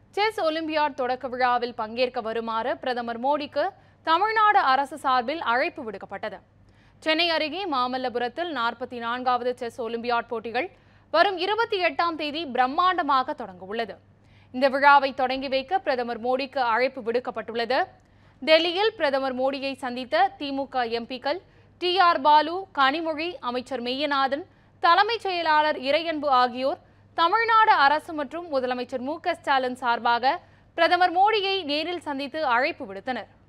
chess olympiad தொடக்க விழாவில் பங்கேற்க வருமாறு பிரதமர் மோடிக்கு தமிழ்நாடு அரசு சார்பில் அழைப்பு விடுக்கப்பட்டது சென்னை அருகே மாமல்லபுரத்தில் நாற்பத்தி நான்காவது செஸ் ஒலிம்பியாட் போட்டிகள் வரும் இருபத்தி எட்டாம் தேதி பிரம்மாண்டமாக தொடங்க உள்ளது இந்த விழாவை தொடங்கி வைக்க பிரதமர் மோடிக்கு அழைப்பு விடுக்கப்பட்டுள்ளது டெல்லியில் பிரதமர் மோடியை சந்தித்த திமுக எம்பிக்கள் டி ஆர் பாலு கனிமொழி அமைச்சர் மெய்யநாதன் தலைமைச் செயலாளர் இறையன்பு ஆகியோர் தமிழ்நாடு அரசு மற்றும் முதலமைச்சர் மு க ஸ்டாலின் சார்பாக பிரதமர் மோடியை நேரில் சந்தித்து அழைப்பு விடுத்தனர்